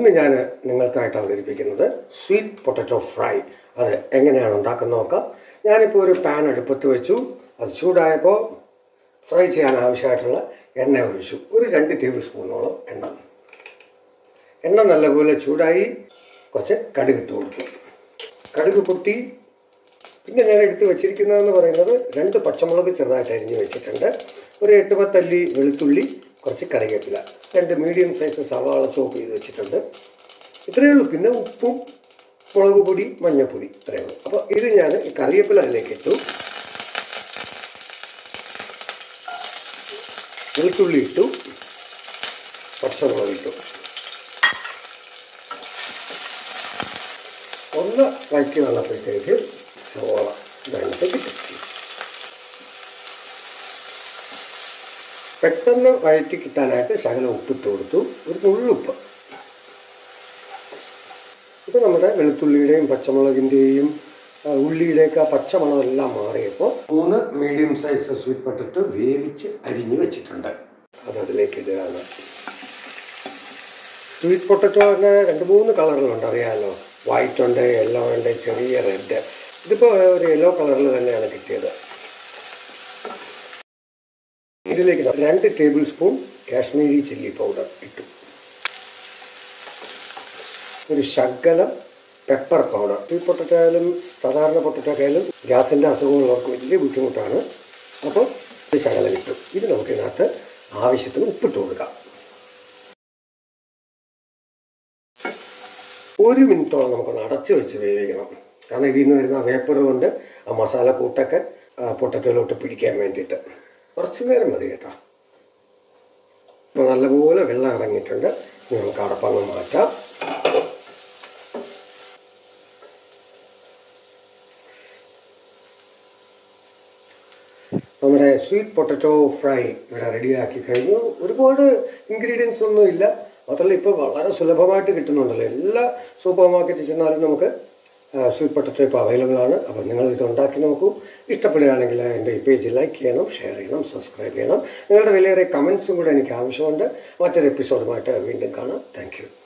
ഇന്ന് ഞാൻ നിങ്ങൾക്കായിട്ട് അവതരിപ്പിക്കുന്നത് സ്വീറ്റ് പൊട്ടറ്റോ ഫ്രൈ അത് എങ്ങനെയാണ് ഉണ്ടാക്കുന്നത് നോക്കാം ഞാനിപ്പോൾ ഒരു പാൻ അടുപ്പത്ത് വെച്ചു അത് ചൂടായപ്പോൾ ഫ്രൈ ചെയ്യാൻ ആവശ്യമായിട്ടുള്ള എണ്ണ ഒഴിച്ചു ഒരു രണ്ട് ടേബിൾ സ്പൂണോളം എണ്ണ എണ്ണ നല്ലപോലെ ചൂടായി കുറച്ച് കടുക് ഇട്ട് കൊടുത്തു കടുക് പൊട്ടി പിന്നെ ഞാൻ എടുത്ത് വെച്ചിരിക്കുന്നതെന്ന് പറയുന്നത് രണ്ട് പച്ചമുളക് ചെറുതായിട്ട് അരിഞ്ഞ് വെച്ചിട്ടുണ്ട് ഒരു എട്ട് പത്തല്ലി വെളുത്തുള്ളി കുറച്ച് കറിവേപ്പില രണ്ട് മീഡിയം സൈസ് സവാള ചോപ്പ് ചെയ്ത് വെച്ചിട്ടുണ്ട് ഇത്രയേ ഉള്ളൂ പിന്നെ ഉപ്പും മുളക് പൊടി മഞ്ഞൾപ്പൊടി ഇത്രയേ ഉള്ളൂ അപ്പോൾ ഇത് ഞാൻ ഈ കറിവേപ്പില അതിലേക്ക് ഇട്ടു വെളുത്തുള്ളി ഇട്ടു പച്ചമുളക് ഇട്ടു ഒന്ന് വഴറ്റി വന്നപ്പോഴത്തേക്ക് സവാള വെള്ളത്തിൽ കിട്ടും പെട്ടെന്ന് വഴറ്റി കിട്ടാനായിട്ട് ശകലം ഉപ്പിട്ട് കൊടുത്തു ഒരു നുള്ളുപ്പ് ഇപ്പോൾ നമ്മുടെ വെളുത്തുള്ളിയുടെയും പച്ചമുളകിൻ്റെയും ഉള്ളിയുടെയൊക്കെ ആ പച്ചമണമെല്ലാം മാറിയപ്പോൾ മൂന്ന് മീഡിയം സൈസ് സ്വീറ്റ് പൊട്ടറ്റ് വേവിച്ച് അരിഞ്ഞ് വെച്ചിട്ടുണ്ട് അത് അതിലേക്ക് ഇടുകയാണ് സ്വീറ്റ് പൊട്ടറ്റോ തന്നെ രണ്ട് മൂന്ന് കളറിലുണ്ട് അറിയാമല്ലോ വൈറ്റ് ഉണ്ട് യെല്ലോ ഉണ്ട് ചെറിയ റെഡ് ഇതിപ്പോൾ ഒരു യെല്ലോ കളറിൽ തന്നെയാണ് കിട്ടിയത് ഇതിലേക്ക് രണ്ട് tablespoon Kashmiri chilli powder ഇട്ടു ഒരു ശകലം പെപ്പർ പൗഡർ ഈ പൊട്ടറ്റോ ആയാലും സാധാരണ പൊട്ടറ്റോ ആയാലും ഗ്യാസിൻ്റെ അസുഖമുള്ളവർക്ക് വലിയ ബുദ്ധിമുട്ടാണ് അപ്പോൾ ഇത് ശകലം ഇട്ടു ഇത് നമുക്ക് ഇതിനകത്ത് ആവശ്യത്തിന് ഉപ്പിട്ട് കൊടുക്കാം ഒരു മിനിറ്റോളം നമുക്കൊന്ന് അടച്ച് വെച്ച് വേവിക്കണം കാരണം ഇതിൽ നിന്ന് വരുന്ന വേപ്പർ കൊണ്ട് ആ മസാല കൂട്ടൊക്കെ പൊട്ടറ്റോയിലോട്ട് പിടിക്കാൻ വേണ്ടിയിട്ട് കുറച്ച് നേരം മതി കേട്ടോ ഇപ്പോൾ നല്ലപോലെ വെള്ളം ഇറങ്ങിയിട്ടുണ്ട് ഇനി നമുക്ക് അടപ്പങ്ങ് മാറ്റാം നമ്മുടെ സ്വീറ്റ് പൊട്ടറ്റോ ഫ്രൈ ഇവിടെ റെഡിയാക്കി കഴിഞ്ഞു ഒരുപാട് ഇൻഗ്രീഡിയൻസ് ഒന്നും ഇല്ല മാത്രമല്ല ഇപ്പോൾ വളരെ സുലഭമായിട്ട് കിട്ടുന്നുണ്ടല്ലോ എല്ലാ സൂപ്പർ മാർക്കറ്റിൽ ചെന്നാലും നമുക്ക് സ്വീറ്റ് പൊട്ടറ്റോ ഇപ്പോൾ അവൈലബിൾ ആണ് അപ്പോൾ നിങ്ങൾ ഇത് ഉണ്ടാക്കി നോക്കൂ ഇഷ്ടപ്പെടുകയാണെങ്കിൽ എൻ്റെ ഈ പേജ് ലൈക്ക് ചെയ്യണം ഷെയർ ചെയ്യണം സബ്സ്ക്രൈബ് ചെയ്യണം നിങ്ങളുടെ വിലയേറെ കമൻസും കൂടെ എനിക്ക് ആവശ്യമുണ്ട് മറ്റൊരു എപ്പിസോഡുമായിട്ട് വീണ്ടും കാണാം താങ്ക്